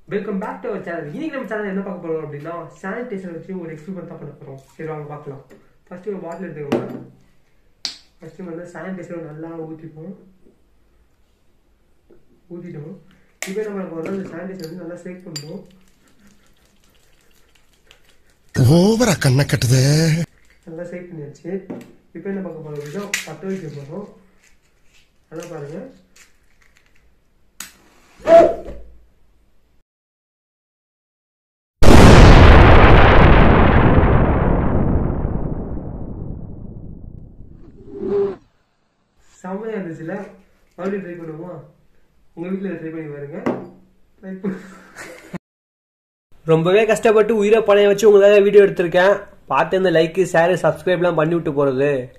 welcome back to our channel இன்னைக்கு நம்ம channel என்ன பார்க்க போறோம் அப்படின்னா சானிடைசர் வச்சு ஒரு எக்ஸ்பெரிமெண்ட் தான் பண்ண போறோம் சரி வாங்க பார்க்கலாம் ஃபர்ஸ்ட் ஒரு பாட்டில் எடுத்துக்கோங்க ஃபர்ஸ்ட் வந்து சானிடைசர் நல்லா ஊற்றிப்போம் ஊற்றிட்டோம் இப்போ நம்ம வந்து அந்த சானிடைசர் வந்து நல்லா சேக் பண்ணுவோம் ஓவரா கண்ணை கட்டுதே நல்லா சேக் பண்ணியாச்சு இப்போ என்ன பார்க்க போறோம் அப்படின்னா பற்ற வைக்க போகிறோம் நல்லா பாருங்க செம்மையா இருந்துச்சுல மறுபடியும் ட்ரை பண்ணுவோமா உங்க வீட்டில் ட்ரை பண்ணி பாருங்க ட்ரை பண்ணி ரொம்பவே கஷ்டப்பட்டு உயிரை பணைய வச்சு உங்களுக்காக வீடியோ எடுத்திருக்கேன் பார்த்து இந்த லைக் ஷேர் சப்ஸ்கிரைப்லாம் பண்ணி விட்டு போகிறது